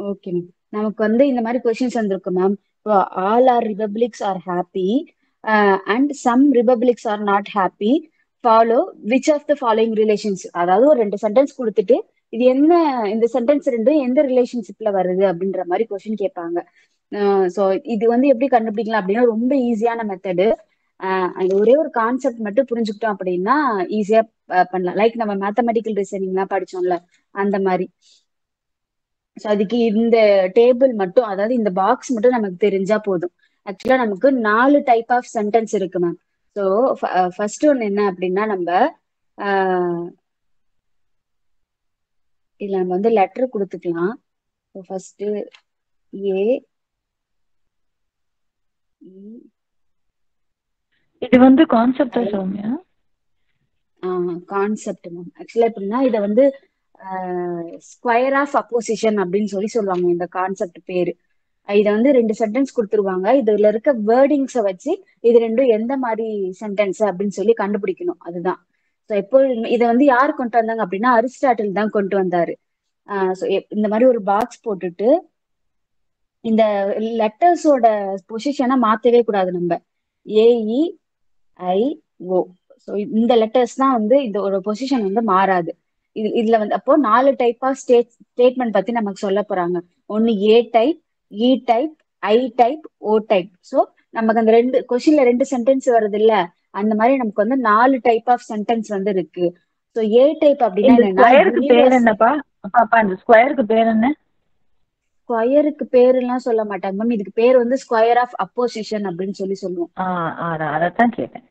Okay ma'am நமக்கு வந்து இந்த மாதிரி கொஸ்டின்ஸ் வந்திருக்கு மேம் இப்போ all are republics are happy and some republics are not happy follow which of the following relations அதாவது ஒரு ரெண்டு சென்டென்ஸ் கொடுத்துட்டு இது என்ன இந்த சென்டென்ஸ் ரெண்டும் எந்த ரிலேஷன்ஷிப்ல வருது அப்படின்ற மாதிரி கொஸ்டின் கேட்பாங்க ஸோ இது வந்து எப்படி கண்டுபிடிக்கலாம் அப்படின்னா ரொம்ப ஈஸியான மெத்தடு அந்த ஒரே ஒரு கான்செப்ட் மட்டும் புரிஞ்சுக்கிட்டோம் அப்படின்னா ஈஸியா பண்ணலாம் லைக் நம்ம மேத்தமெட்டிக்கல் ரீசனிங்லாம் படிச்சோம்ல அந்த மாதிரி ஸோ அதுக்கு இந்த டேபிள் மட்டும் அதாவது இந்த பாக்ஸ் மட்டும் நமக்கு தெரிஞ்சா போதும் ஆக்சுவலா நமக்கு நாலு டைப் ஆஃப் சென்டென்ஸ் இருக்கு மேம் ஸோ ஃபர்ஸ்ட் ஒன்று என்ன அப்படின்னா நம்ம இதுல நம்ம வந்து லெட்டர் கொடுத்துக்கலாம் ஃபர்ஸ்ட் ஏ இது வந்து கான்செப்டா சௌமியா கான்செப்ட் மேம் ஆக்சுவலா எப்படின்னா இதை வந்து ஸ்கொயர் ஆஃப் அப்போசிஷன் அப்படின்னு சொல்லி சொல்லுவாங்க இந்த கான்செப்ட் பேரு இதை வந்து ரெண்டு சென்டென்ஸ் கொடுத்துருவாங்க இதுல இருக்க வேர்டிங்ஸை வச்சு இது ரெண்டும் எந்த மாதிரி சென்டென்ஸ் அப்படின்னு சொல்லி கண்டுபிடிக்கணும் அதுதான் ஸோ எப்போ இதை வந்து யார் கொண்டு வந்தாங்க அப்படின்னா அரிஸ்டாட்டில் தான் கொண்டு வந்தாரு ஸோ இந்த மாதிரி ஒரு பாக்ஸ் போட்டுட்டு இந்த லெட்டர்ஸோட பொசிஷனை மாத்தவே கூடாது நம்ம ஏஇ ஐ ஓ ஸோ இந்த லெட்டர்ஸ் தான் வந்து இந்த ஒரு பொசிஷன் வந்து மாறாது இது இதுல வந்து அப்போ நாலு டைப் ஆஃப் ஸ்டேட் ஸ்டேட்மெண்ட் பத்தி நமக்கு சொல்ல போறாங்க ஒன்னு A type E type I type O type so நமக்கு அந்த ரெண்டு கொஸ்டின்ல ரெண்டு சென்டென்ஸ் வருது இல்ல அந்த மாதிரி நமக்கு வந்து நாலு டைப் ஆஃப் சென்டென்ஸ் வந்து இருக்கு ஸோ ஏ டைப் அப்படின்னா ஸ்கொயருக்கு பேர் என்னப்பா பாப்பா இந்த ஸ்கொயருக்கு பேர் என்ன ஸ்கொயருக்கு பேர் எல்லாம் சொல்ல மாட்டாங்க மேம் இதுக்கு பேர் வந்து ஸ்கொயர் ஆஃப் அப்போசிஷன் அப்படின்னு சொல்லி சொல்லுவோம் அதான் கேட்டேன்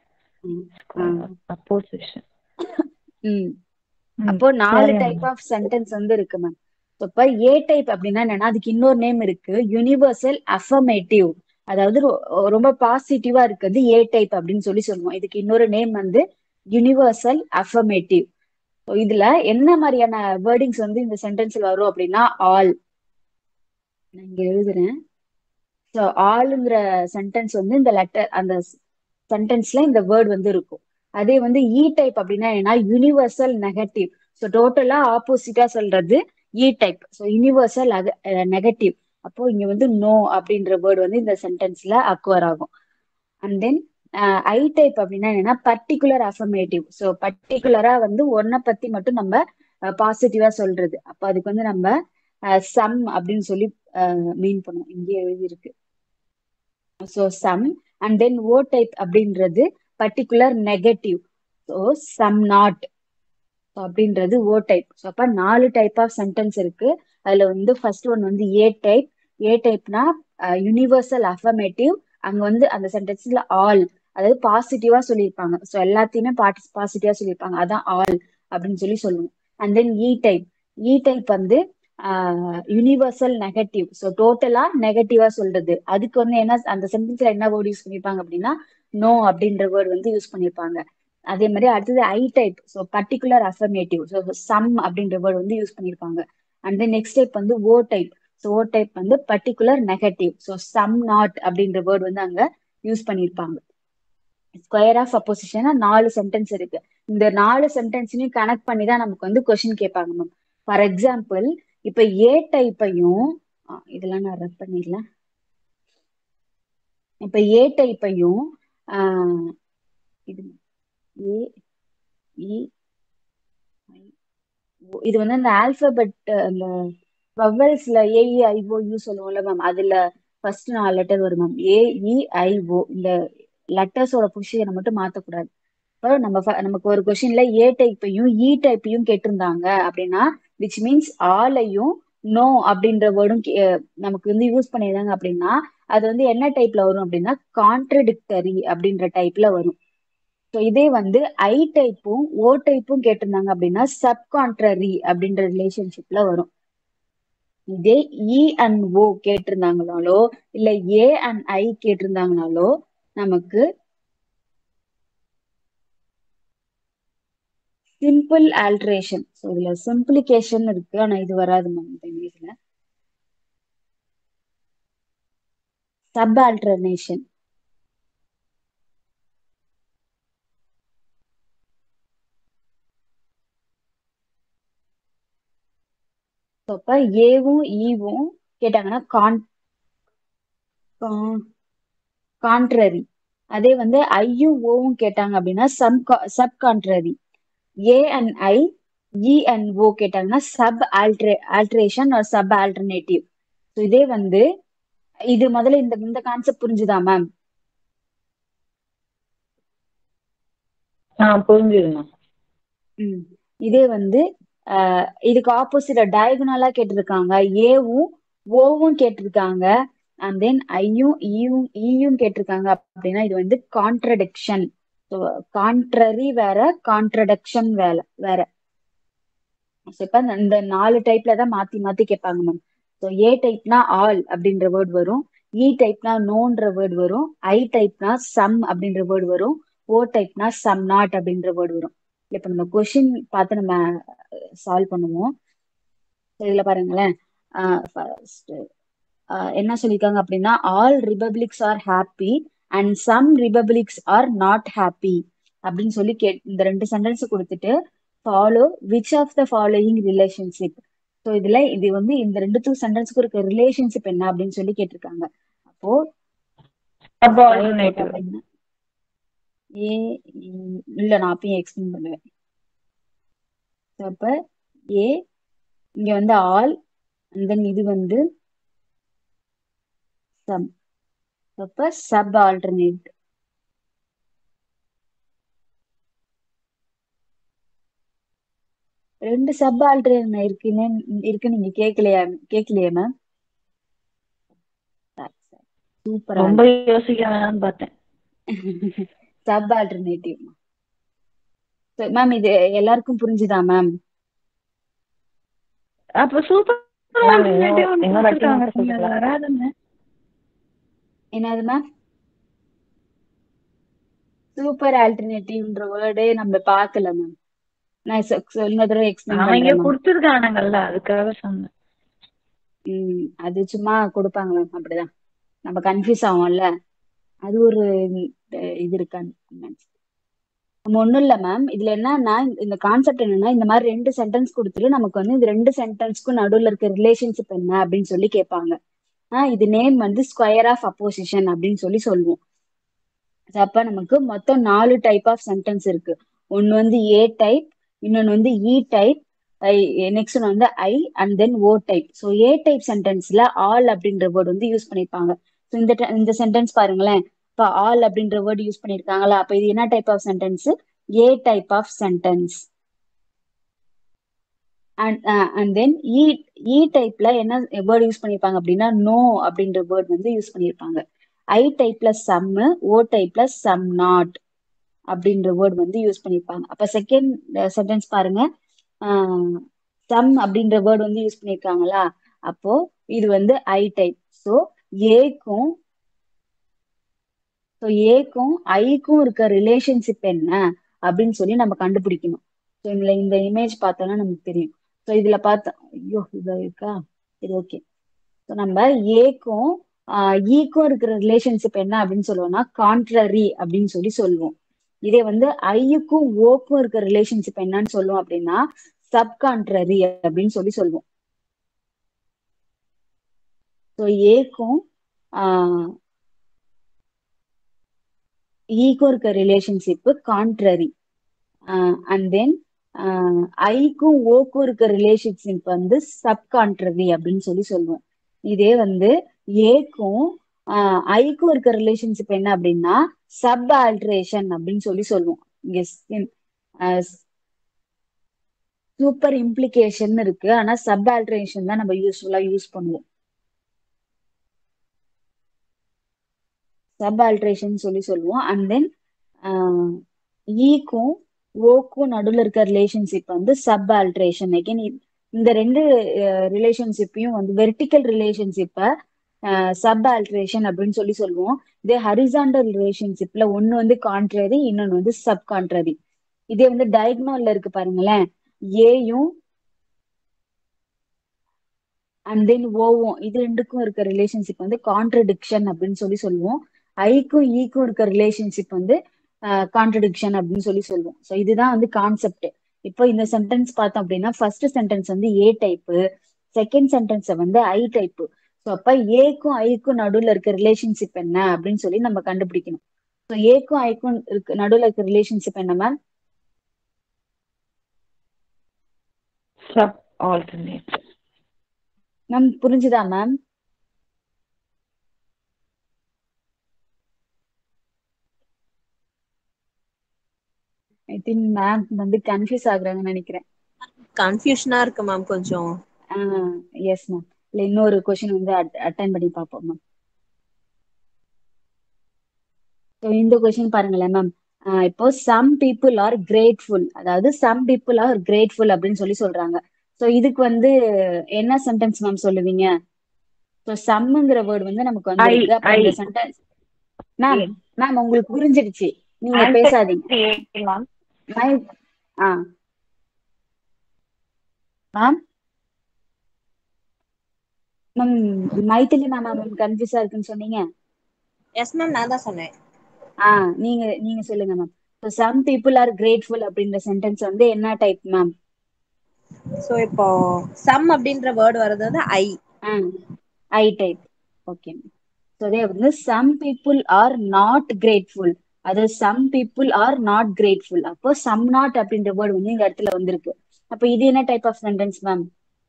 அப்போசிஷன் ம் அப்போ நாலு டைப் ஆஃப் சென்டென்ஸ் வந்து இருக்கு மேம் இப்ப ஏ டைப் அப்படின்னா என்னன்னா அதுக்கு இன்னொரு நேம் இருக்கு யூனிவர்சல் அஃபர்மேட்டிவ் அதாவது ரொம்ப பாசிட்டிவா இருக்குது ஏ டைப் அப்படின்னு சொல்லி சொல்லுவோம் இதுக்கு இன்னொரு நேம் வந்து யூனிவர்சல் அஃபர்மேட்டிவ் இதுல என்ன மாதிரியான வேர்டிங்ஸ் வந்து இந்த சென்டென்ஸ்ல வரும் அப்படின்னா ஆல் நான் இங்க எழுதுறேன் ஸோ ஆளுங்கிற சென்டென்ஸ் வந்து இந்த லெட்டர் அந்த சென்டென்ஸ்ல இந்த வேர்ட் வந்து இருக்கும் அதே வந்து இ டைப் அப்படின்னா என்ன யூனிவர்சல் நெகட்டிவ் ஸோ டோட்டலா ஆப்போசிட்டா சொல்றது E type so universal negative அப்போ இங்க வந்து நோ அப்படின்ற வேர்டு வந்து இந்த சென்டென்ஸ்ல அக்வர் ஆகும் அண்ட் தென் ஐ டைப் அப்படின்னா என்னன்னா பர்டிகுலர் அஃபர்மேட்டிவ் ஸோ பர்டிகுலரா வந்து ஒன்னை பத்தி மட்டும் நம்ம பாசிட்டிவா சொல்றது அப்போ அதுக்கு வந்து நம்ம சம் அப்படின்னு சொல்லி மீன் பண்ணுவோம் இங்கே எழுதியிருக்கு so some and then O type அப்படின்றது particular negative so some not அப்படின்றது ஓ டைப் ஸோ அப்போ நாலு டைப் ஆஃப் சென்டென்ஸ் இருக்கு அதுல வந்து ஃபர்ஸ்ட் ஒன் வந்து ஏ டைப் ஏ டைப்னா யூனிவர்சல் அஃபர்மேட்டிவ் அங்க வந்து அந்த சென்டென்ஸ்ல ஆல் அதாவது பாசிட்டிவா சொல்லியிருப்பாங்க ஸோ எல்லாத்தையுமே பாட்டி பாசிட்டிவா சொல்லியிருப்பாங்க அதான் ஆல் அப்படின்னு சொல்லி சொல்லுவோம் and then E type E type வந்து யூனிவர்சல் நெகட்டிவ் ஸோ டோட்டலா நெகட்டிவா சொல்றது அதுக்கு வந்து என்ன அந்த சென்டென்ஸ்ல என்ன வேர்டு யூஸ் பண்ணிருப்பாங்க அப்படின்னா நோ அப்படின்ற வேர்டு வந்து யூஸ் பண்ணிருப்பாங்க அதே மாதிரி அடுத்தது I type so particular affirmative so some அப்படின்ற வேர்டு வந்து யூஸ் பண்ணிருப்பாங்க அண்ட் தென் நெக்ஸ்ட் டைப் வந்து O type so O type வந்து particular negative so some not அப்படின்ற வேர்டு வந்து அங்க யூஸ் பண்ணிருப்பாங்க ஸ்கொயர் ஆஃப் அப்போசிஷனா நாலு சென்டென்ஸ் இருக்கு இந்த நாலு சென்டென்ஸையும் கனெக்ட் பண்ணி தான் நமக்கு வந்து கொஸ்டின் கேட்பாங்க மேம் ஃபார் எக்ஸாம்பிள் இப்ப ஏ டைப்பையும் இதெல்லாம் நான் ரெப் பண்ணிடலாம் இப்ப ஏ டைப்பையும் இது ஏ இ இது வந்து அந்த ஆல்பபெட் அந்த வவல்ஸ்ல ஏஇ ஐஓ யூ சொல்லுவோம்ல மேம் அதுல ஃபர்ஸ்ட் நாலு லெட்டர் வரும் ma'am A E I O இந்த லெட்டர்ஸோட பொசிஷனை மட்டும் மாத்தக்கூடாது இப்போ நம்ம நமக்கு ஒரு கொஸ்டின்ல ஏ டைப்பையும் இ டைப்பையும் கேட்டிருந்தாங்க அப்படின்னா விச் மீன்ஸ் ஆலையும் நோ அப்படின்ற வேர்டும் நமக்கு வந்து யூஸ் பண்ணியிருந்தாங்க அப்படின்னா அது வந்து என்ன டைப்ல வரும் அப்படின்னா கான்ட்ரடிக்டரி அப்படின்ற டைப்ல வரும் ஸோ இதே வந்து ஐ டைப்பும் ஓ டைப்பும் கேட்டிருந்தாங்க அப்படின்னா சப்கான்ட்ரரி அப்படின்ற ரிலேஷன்ஷிப்ல வரும் இதே இ அண்ட் ஓ கேட்டிருந்தாங்கனாலோ இல்ல ஏ அண்ட் ஐ கேட்டிருந்தாங்கனாலோ நமக்கு சிம்பிள் ஆல்ட்ரேஷன் ஸோ இதுல சிம்பிளிகேஷன் இருக்கு ஆனா இது வராது மேம் இந்த இங்கிலீஷ்ல சப் ஆல்டர்னேஷன் அப்ப ஏவும் ஈவும் கேட்டாங்கன்னா கான் கான்ட்ரரி அதே வந்து ஐயும் ஓவும் கேட்டாங்க அப்படின்னா some sub contrary A and I E and O கேட்டாங்கன்னா sub alter alteration or sub alternative so இதே வந்து இது முதல்ல இந்த இந்த கான்செப்ட் புரிஞ்சுதா மேம் ஆ புரிஞ்சுதுண்ணா ம் இதே வந்து ஆஹ் இதுக்கு ஆப்போசிட்டா டயகனலா கேட்டிருக்காங்க ஏவும் ஓவும் கேட்டிருக்காங்க அண்ட் தென் ஐயும் ஈயும் ஈயும் கேட்டிருக்காங்க அப்படின்னா இது வந்து கான்ட்ரடிக்ஷன் ஸோ கான்ட்ரரி வேற கான்ட்ரடக்ஷன் வேற வேற ஸோ இப்போ இந்த நாலு டைப்ல தான் மாத்தி மாத்தி கேட்பாங்க மேம் ஸோ ஏ டைப்னா ஆல் அப்படின்ற வேர்ட் வரும் இ டைப்னா நோன்ற வேர்ட் வரும் ஐ டைப்னா சம் அப்படின்ற வேர்ட் வரும் ஓ டைப்னா சம் நாட் அப்படின்ற வேர்ட் வரும் இப்போ நம்ம கொஷின் பார்த்து நம்ம சால்வ் பண்ணுவோம் So, இதுல பாருங்களேன் ஃபர்ஸ்ட் என்ன சொல்லியிருக்காங்க அப்படின்னா all republics are happy and some republics are not happy அப்படின்னு சொல்லி கே இந்த ரெண்டு சென்டென்ஸ் கொடுத்துட்டு follow which of the following relationship so இதுல இது வந்து இந்த ரெண்டுத்துக்கும் சென்டென்ஸ்க்கு இருக்க ரிலேஷன்ஷிப் என்ன அப்படின்னு சொல்லி கேட்டிருக்காங்க அப்போ சப் பயோடேட்டா ஆல்டர்னேட்டிவ் அப்படின்னா ஏ இ- இல்ல நான் அப்பயும் எக்ஸ்பிளைன் பண்ணுவேன் So, அப்ப ஏ இங்க வந்து ஆல் அண்ட் தென் இது வந்து சம் அப்ப சப் ஆல்டர்னேட் ரெண்டு சப் ஆல்டர்னேட் இருக்குன்னு இருக்கு நீங்க கேட்கலையா கேட்கலையா மேம் சூப்பர் ரொம்ப யோசிக்க வேணாம்னு பார்த்தேன் சப் ஆல்டர்னேட்டிவ் மேம் இது எல்லாருக்கும் புரிஞ்சுதா மேம் அப்ப சூப்பர் Ma'am, இன்னும் ஆல்டர்னேட்டிவ் ஒன்று இன்னொரு வாட்டி கொடுத்துருக்காங்க மட்டும் நீங்க அது சொல்லுங்களேன். வராதுன்னு என்னது மேம் சூப்பர் ஆல்டர்னேட்டிவ்ன்ற வேர்டே நம்ம பார்க்கல மேம் நான் சொ- சொ- இன்னொரு தடவை எக்ஸ்பிளைன் அவங்க பண்றேன் மேம் கொடுத்துருக்கானுங்கல்ல அதுக்காக சொன்னேன் ம் அது சும்மா கொடுப்பாங்க மேம் அப்படிதான் நம்ம கன்ஃபியூஸ் ஆகும்ல அது ஒரு அஹ், இது இருக்கான்னு நம்ம ஒண்ணும் இல்ல மேம் இதுல என்னன்னா இந்த- இந்த கான்செப்ட் என்னன்னா இந்த மாதிரி ரெண்டு சென்டென்ஸ் கொடுத்துட்டு நமக்கு வந்து இந்த ரெண்டு சென்டென்ஸ்க்கும் நடுவுல இருக்க ரிலேஷன்ஷிப் என்ன அப்படின்னு சொல்லி கேட்பாங்க ஆஹ் இது நேம் வந்து ஸ்கொயர் ஆஃப் அப்போசிஷன் அப்படின்னு சொல்லி சொல்லுவோம் So, அப்ப நமக்கு மொத்தம் நாலு டைப் ஆஃப் சென்டென்ஸ் இருக்கு ஒன்னு வந்து ஏ டைப் இன்னொன்னு வந்து இ டைப் நெக்ஸ்ட் ஒன்று வந்து I and then O type so A type சென்டென்ஸ்ல ஆல் அப்படின்ற வேர்டு வந்து யூஸ் பண்ணிருப்பாங்க ஸோ இந்த te- இந்த சென்டென்ஸ் பாருங்களேன் இப்போ ஆல் அப்படின்ற வேர்டு யூஸ் பண்ணிருக்காங்களா அப்ப இது என்ன type of sentence A type of sentence and and then E E டைப்ல என்ன வேர்டு யூஸ் பண்ணிருப்பாங்க அப்படின்னா நோ அப்படின்ற வேர்ட் வந்து யூஸ் பண்ணிருப்பாங்க ஐ டைப்ல சம்மு ஓ டைப்ல சம் நாட் அப்படின்ற வேர்ட் வந்து யூஸ் பண்ணிருப்பாங்க அப்ப செகண்ட் சென்டென்ஸ் பாருங்க சம் அப்படின்ற வேர்ட் வந்து யூஸ் பண்ணிருக்காங்களா அப்போ இது வந்து ஐ டைப் ஸோ ஏக்கும் ஸோ ஏக்கும் ஐக்கும் இருக்க ரிலேஷன்ஷிப் என்ன அப்படின்னு சொல்லி நம்ம கண்டுபிடிக்கணும் ஸோ இதுல இந்த இமேஜ் பார்த்தோம்னா நமக்கு தெரியும் ஸோ இதுல பார்த்தோம் ஐயோ இது இருக்கா சரி ஓகே ஸோ நம்ம ஏக்கும் ஈக்கும் இருக்கிற ரிலேஷன்ஷிப் என்ன அப்படின்னு சொல்லுவோம்னா கான்ட்ரரி அப்படின்னு சொல்லி சொல்லுவோம் இதே வந்து ஐயுக்கும் ஓக்கும் இருக்கிற ரிலேஷன்ஷிப் என்னன்னு சொல்லுவோம் அப்படின்னா சப் கான்ட்ரரி அப்படின்னு சொல்லி சொல்லுவோம் ஸோ ஏக்கும் ஈக்கும் இருக்க ரிலேஷன்ஷிப் கான்ட்ரரி அண்ட் தென் ஐக்கும் ஓக்கும் இருக்க ரிலேஷன்ஷிப் வந்து சப் கான்ட்ரரி அப்படின்னு சொல்லி சொல்லுவோம் இதே வந்து ஏக்கும் ஐக்கும் இருக்க ரிலேஷன்ஷிப் என்ன அப்படின்னா சப் ஆல்ட்ரேஷன் அப்படின்னு சொல்லி சொல்லுவோம் இங்க சூப்பர் இம்ப்ளிகேஷன் இருக்கு ஆனா சப் ஆல்ட்ரேஷன் தான் நம்ம யூஸ்ஃபுல்லா யூஸ் பண்ணுவோம் சப் ஆல்ட்ரேஷன் சொல்லி சொல்லுவோம் அண்ட் தென் ஈக்கும் ஓக்கும் நடுவில் இருக்க ரிலேஷன்ஷிப் வந்து சப் ஆல்ட்ரேஷன் அகைன் இந்த ரெண்டு ரிலேஷன்ஷிப்பையும் வந்து வெர்டிக்கல் ரிலேஷன்ஷிப்பை சப் ஆல்ட்ரேஷன் அப்படின்னு சொல்லி சொல்லுவோம் இதே ஹரிசாண்டல் ரிலேஷன்ஷிப்ல ஒன்னு வந்து கான்ட்ரரி இன்னொன்னு வந்து சப் கான்ட்ரரி இதே வந்து டயக்னோல்ல இருக்கு பாருங்களேன் ஏயும் அண்ட் தென் ஓவும் இது ரெண்டுக்கும் இருக்க ரிலேஷன்ஷிப் வந்து கான்ட்ரடிக்ஷன் அப்படின்னு சொல்லி சொல்லுவோம் ஐக்கும் ஈக்கும் இருக்க ரிலேஷன்ஷிப் வந்து கான்ட்ரடிக்ஷன் அப்படின்னு சொல்லி சொல்லுவோம் ஸோ இதுதான் வந்து கான்செப்ட் இப்போ இந்த சென்டென்ஸ் பார்த்தோம் அப்படின்னா ஃபர்ஸ்ட் சென்டென்ஸ் வந்து ஏ டைப்பு செகண்ட் சென்டென்ஸை வந்து ஐ டைப்பு ஸோ அப்ப ஏக்கும் ஐக்கும் நடுவுல இருக்க ரிலேஷன்ஷிப் என்ன அப்படின்னு சொல்லி நம்ம கண்டுபிடிக்கணும் ஸோ ஏக்கும் ஐக்கும் இருக்கு நடுவுல இருக்க ரிலேஷன்ஷிப் என்ன மேம் சப் ஆல்டர்னேட் மேம் புரிஞ்சுதா மேம் ஐ திங்க் மேம் வந்து கன்ஃபியூஸ் ஆகுறாங்கன்னு நினைக்கிறேன் கன்ஃபியூஷனா இருக்கு மேம் கொஞ்சம் எஸ் மேம் இல்ல இன்னொரு கொஸ்டின் வந்து அட்டன் பண்ணி பார்ப்போம் மேம் ஸோ இந்த கொஸ்டின் பாருங்களேன் மேம் இப்போ சம் பீப்புள் ஆர் கிரேட்ஃபுல் அதாவது சம் பீப்புள் ஆர் கிரேட்ஃபுல் அப்படின்னு சொல்லி சொல்றாங்க ஸோ இதுக்கு வந்து என்ன சென்டென்ஸ் மேம் சொல்லுவீங்க ஸோ சம்ங்கிற வேர்டு வந்து நமக்கு வந்து I- இருக்கு அப்ப இந்த I. சென்டென்ஸ் மேம் மேம் உங்களுக்கு புரிஞ்சிடுச்சு நீங்க பேசாதீங்க மேம் மை- ஆ ma'am ma'am Maithili ma'am ma'am கன்ஃபியூஸா இருக்குன்னு சொன்னீங்க எஸ் மேம் நான் தான் சொன்னேன் ஆ நீங்க நீங்க சொல்லுங்க ma'am so some people are grateful அப்படின்ற சென்டென்ஸ் வந்து என்ன டைப் மேம் சோ இப்போ சம் அப்படின்ற வேர்ட் வர்றது வந்து I ah I type okay so அதே வந்து some people are not grateful அது some people are not grateful அப்போ சம் நாட் அப்படின்ற வேர்டு வந்து இந்த இடத்துல வந்திருக்கு அப்போ இது என்ன type of sentence ma'am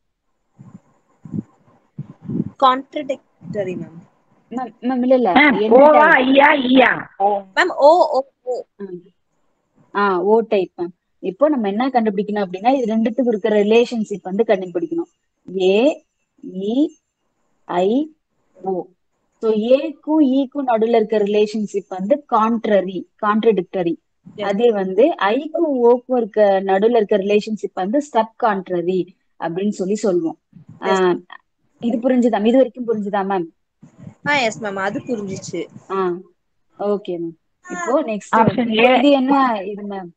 contradictory ma'am ma'am ma'am இல்ல இல்ல மேம் என்ன ஓவா type? ஐயா ஐயா ஓ ma'am O O O ah O type ma'am இப்போ நம்ம என்ன கண்டுபிடிக்கணும் அப்படின்னா இது ரெண்டுத்துக்கும் இருக்கிற ரிலேஷன்ஷிப் வந்து கண்டுபிடிக்கணும் ஏ இ ஐ ஓ ஸோ ஏக்கும் ஈக்கும் நடுவுல இருக்க ரிலேஷன்ஷிப் வந்து கான்ட்ரரி கான்ட்ரடிக்டரி Yes. அதே வந்து ஐக்கும் ஓக்கும் இருக்க நடுவுல இருக்க ரிலேஷன்ஷிப் வந்து சப் கான்ட்ரரி அப்படின்னு சொல்லி சொல்லுவோம் Yes. ஆஹ் இது புரிஞ்சுதா இது வரைக்கும் புரிஞ்சுதா மேம் ஆ எஸ் மேம் அது புரிஞ்சிச்சு ஆ ஓகே மேம் இப்போ நெக்ஸ்ட் Option A. இது என்ன இது மேம்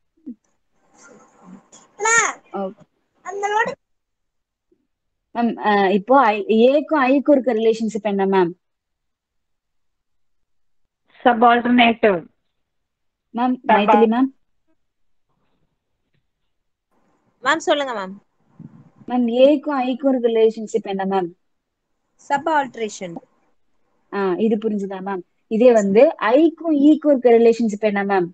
மேம் இப்போ ஏக்கும் ஐக்கும் இருக்க ரிலேஷன்ஷிப் என்ன ma'am sub alternative ma'am Maithili ma'am ma'am சொல்லுங்க மேம் மேம் ஏக்கும் ஐக்கும் இருக்க ரிலேஷன்ஷிப் என்ன மேம் சப் ஆல்ட்ரேஷன் ஆ இது புரிஞ்சுதா மேம் இதே வந்து ஐக்கும் ஈக்கும் இருக்க ரிலேஷன்ஷிப் என்ன மேம்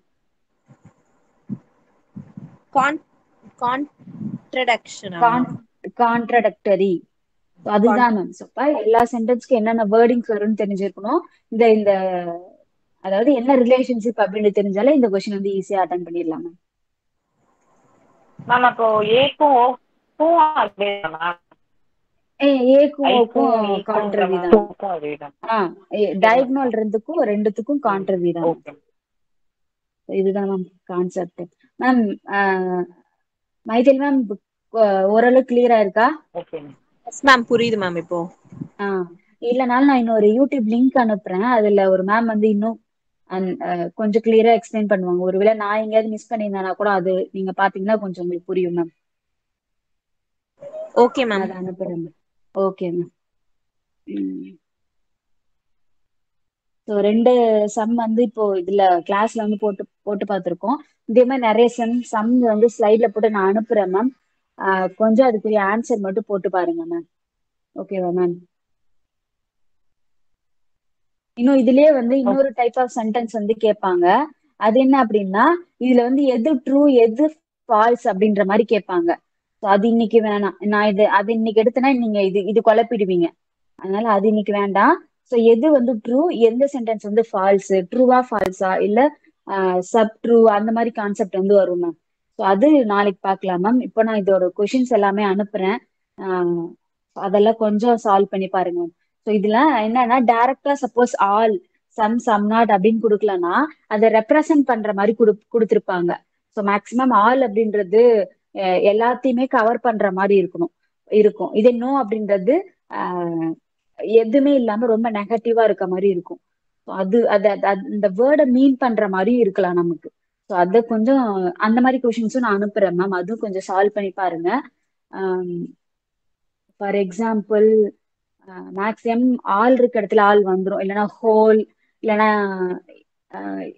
கான் கான்ட்ரடக்ஷன் கான்ட்ரடக்டரி அதுதான் மேம் அப்ப எல்லா சென்டென்ஸ்க்கும் என்னென்ன வேர்டிங்ஸ் வரும்னு தெரிஞ்சிருக்கணும் இந்த இந்த அதாவது என்ன ரிலேஷன்ஷிப் அப்படின்னு தெரிஞ்சாலே இந்த கொஸ்டின் வந்து ஈஸியா அட்டன் பண்ணிடலாம் மேம் மேம் அப்போ ஏக்கும் ஓக்கும் அதே மேம் ஏ ஏக்கும் ஓக்கும் கான்ட்ரவி தான் அதேதான் ஆ டயக்னல் ரெண்டுக்கும் ரெண்டுத்துக்கும் கான்ட்ரவி தான் ஓகே இதுதான் ma'am concept ma'am Maithili ma'am ஓரளவு கிளியரா இருக்கா ஓகே எஸ் மேம் புரியுது மேம் இப்போ ஆ இல்லனாலும் நான் இன்னொரு யூடியூப் லிங்க் அனுப்புறேன் அதுல ஒரு மேம் வந்து இன்னும் அந்- அஹ் கொஞ்சம் கிளியரா எக்ஸ்பிளைன் பண்ணுவாங்க ஒருவேளை நான் எங்கேயாவது மிஸ் பண்ணியிருந்தேனா கூட அது நீங்க பாத்தீங்கன்னா கொஞ்சம் உங்களுக்கு புரியும் மேம் ஓகே மேம் அதை அனுப்புறேன் மேம் ஓகே மேம் ஸோ ரெண்டு சம் வந்து இப்போ இதுல கிளாஸ்ல வந்து போட்டு போட்டு பார்த்துருக்கோம் இதே மாதிரி நிறைய சம் சம் வந்து ஸ்லைட்ல போட்டு நான் அனுப்புறேன் மேம் கொஞ்சம் அதுக்குரிய ஆன்சர் மட்டும் போட்டு பாருங்க மேம் ஓகேவா மேம் இன்னும் இதுலயே வந்து இன்னொரு டைப் ஆஃப் சென்டென்ஸ் வந்து கேட்பாங்க அது என்ன அப்படின்னா இதுல வந்து எது ட்ரூ எது ஃபால்ஸ் அப்படின்ற மாதிரி கேட்பாங்க ஸோ அது இன்னைக்கு வேணாம் நான் இது அது இன்னைக்கு எடுத்தேன்னா நீங்க இது இது குழப்பிடுவீங்க அதனால அது இன்னைக்கு வேண்டாம் ஸோ எது வந்து ட்ரூ எந்த சென்டென்ஸ் வந்து ஃபால்ஸ் ட்ரூவா ஃபால்ஸா இல்ல சப் ட்ரூ அந்த மாதிரி கான்செப்ட் வந்து வரும் மேம் ஸோ அது நாளைக்கு பார்க்கலாம் மேம் இப்போ நான் இதோட கொஷின்ஸ் எல்லாமே அனுப்புறேன் ஆஹ் அதெல்லாம் கொஞ்சம் சால்வ் பண்ணி பாருங்க மேம் ஸோ இதுல என்னன்னா டைரக்டா suppose all some some not அப்படின்னு கொடுக்கலன்னா அதை ரெப்ரசன்ட் பண்ற மாதிரி கொடு கொடுத்துருப்பாங்க ஸோ மேக்சிமம் ஆல் அப்படின்றது அஹ் எல்லாத்தையுமே கவர் பண்ற மாதிரி இருக்கணும் இருக்கும் இதே நோ அப்படின்றது ஆஹ் எதுவுமே இல்லாம ரொம்ப நெகட்டிவா இருக்க மாதிரி இருக்கும் So அது அது அது- அது- இந்த வேர்டை மீன் பண்ற மாதிரி இருக்கலாம் நமக்கு ஸோ அதை கொஞ்சம் அந்த மாதிரி கொஷின்ஸும் நான் அனுப்புறேன் மேம் அதுவும் கொஞ்சம் சால்வ் பண்ணி பாருங்க ஃபார் எக்ஸாம்பிள் மேக்ஸிமம் ஆல் இருக்க இடத்துல ஆல் வந்துரும் இல்லைன்னா ஹோல் இல்லைன்னா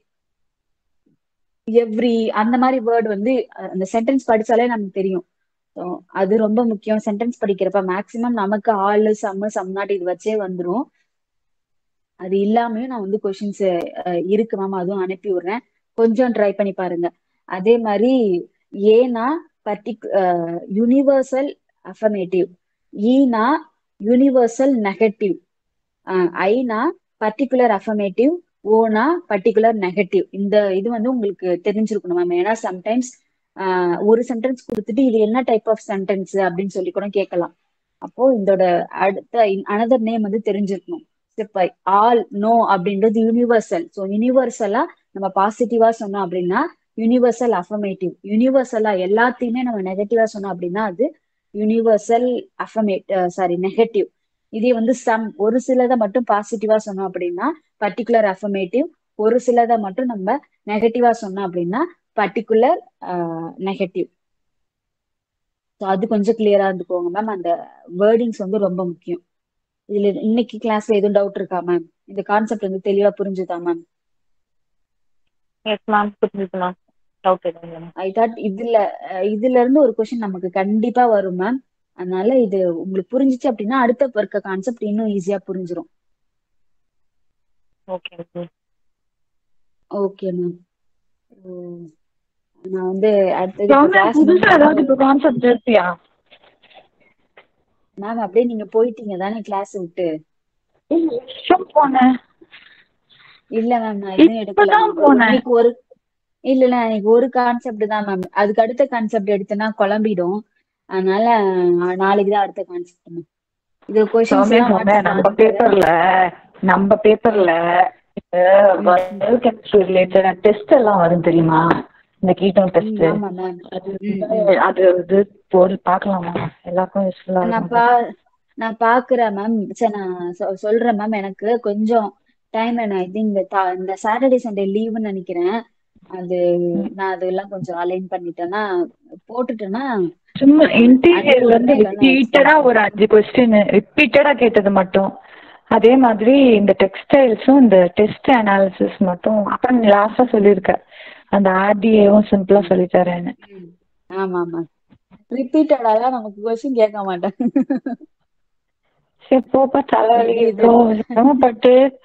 எவ்ரி அந்த மாதிரி வேர்டு வந்து அஹ் அந்த சென்டென்ஸ் படிச்சாலே நமக்கு தெரியும் So, அது ரொம்ப முக்கியம் சென்டென்ஸ் படிக்கிறப்ப மேக்சிமம் நமக்கு ஆளு சம்மு சம்நாட் இது வச்சே வந்துரும் அது இல்லாமயும் நான் வந்து கொஷின்ஸ் இருக்கு மேம் அதுவும் அனுப்பி விடுறேன் கொஞ்சம் ட்ரை பண்ணி பாருங்க அதே மாதிரி ஏனா பர்டிக் யூனிவர்சல் அஃபர்மேட்டிவ் ஈனா யூனிவர்சல் நெகட்டிவ் ஐனா பர்டிகுலர் அஃபர்மேட்டிவ் ஓனா பர்டிகுலர் நெகட்டிவ் இந்த இது வந்து உங்களுக்கு தெரிஞ்சிருக்கணும் மேம் ஏன்னா சம்டைம்ஸ் ஒரு சென்டென்ஸ் கொடுத்துட்டு இது என்ன டைப் ஆஃப் சென்டென்ஸ் அப்படின்னு சொல்லி கூட கேட்கலாம் அப்போ இதோட அடுத்த அனதர் நேம் வந்து தெரிஞ்சிருக்கணும் ஸ்டெப் ஆல் நோ அப்படின்றது யூனிவர்சல் ஸோ யூனிவர்சலா நம்ம பாசிட்டிவா சொன்னோம் அப்படின்னா யூனிவர்சல் அஃபர்மேட்டிவ் யூனிவர்சலா எல்லாத்தையுமே நம்ம நெகட்டிவா சொன்னோம் அப்படின்னா அது யூனிவர்சல் அஃபர்மேட் சாரி நெகட்டிவ் இதே வந்து சம் ஒரு சிலதை மட்டும் பாசிட்டிவா சொன்னோம் அப்படின்னா பர்டிகுலர் அஃபர்மேட்டிவ் ஒரு சிலதை மட்டும் நம்ம நெகட்டிவா சொன்னோம் அப்படின்னா பர்டிகுலர் நெகட்டிவ் ஸோ அது கொஞ்சம் கிளியரா இருந்துக்கோங்க மேம் அந்த வேர்டிங்ஸ் வந்து ரொம்ப முக்கியம் இதுல இன்னைக்கு கிளாஸ்ல எதுவும் டவுட் இருக்கா மேம் இந்த கான்செப்ட் வந்து தெளிவா புரிஞ்சுதா மேம் எஸ் மேம் புரிஞ்சுது மேம் டவுட் எதுவும் இல்லை மேம் ஐ தாட் இதுல அஹ் இதுல இருந்து ஒரு கொஸ்டின் நமக்கு கண்டிப்பா வரும் மேம் அதனால இது உங்களுக்கு புரிஞ்சுச்சு அப்படின்னா அடுத்த இருக்க கான்செப்ட் இன்னும் ஈஸியா புரிஞ்சிரும் ஓகே ஓகே ஓகே மேம் நான் வந்து அடுத்தது இப்போ மேம் கிளாஸ் புதுசா ஏதாவது இப்போ கான்செப்ட் இருக்கியா மேம் அப்படியே நீங்க போயிட்டீங்க தானே கிளாஸ் விட்டு விஷயம் போனேன் இல்ல மேம் நான் எதுவும் எடுக்கல இப்பதான் ma'am. போனேன். இன்னைக்கு ஒரு இல்ல இல்ல இன்னைக்கு ஒரு கான்செப்ட் தான் மேம் அதுக்கு அடுத்த கான்செப்ட் எடுத்தேன்னா குழம்பிடும் அதனால அஹ், நாளைக்கு தான் அடுத்த கான்செப்ட் மேம் இது கொஸ்டின்ஸ் சௌமியா எல்லாம் சௌமியா நம்ம வாட்ஸ்அப்ல பேப்பர்ல நம்ம பேப்பர்ல கெமிஸ்ட்ரி ரிலேட்டட் டெஸ்ட் எல்லாம் வரும் தெரியுமா இந்த கீட்டோன் ம், டெஸ்ட் ஆமா மேம் அது ம், வந்து- அது இது போல் பார்க்கலாமா எல்லாருக்கும் யூஸ்ஃபுல்லா நான் இருக்கும் பா நான் பாக்குறேன் மேம் சரி நான் சொ- சொல்றேன் மேம் எனக்கு கொஞ்சம் டைம் வேணும் ஐ திங்க் இந்த தா- இந்த சாட்டர்டே சண்டே லீவுன்னு நினைக்கிறேன் அது நான் அதெல்லாம் கொஞ்சம் அலைன் பண்ணிட்டேன்னா போட்டுட்டேன்னா சும்மா அஹ், இன்டீரியர் அனுப்பி வந்து விடுறேன் இல்லைன்னா ரிப்பீட்டடா ஒரு அஞ்சு கொஸ்டின் ரிப்பீட்டடா கேட்டது மட்டும் அதே மாதிரி இந்த டெக்ஸ்டைல்ஸும் இந்த டெஸ்ட் அனாலிசிஸ் மட்டும் அப்புறம் நீ லாஸ்டா சொல்லியிருக்க அந்த ஆர்டிஏவும் சிம்பிளா சொல்லி தரேன்னு ம், ஆமா ஆமா ரிப்பீட்டடாலாம் நமக்கு கொஸ்டின் கேட்க மாட்டேன் சரி போப்பா தலைவலி இது இவ்வளோ சிரமப்பட்டு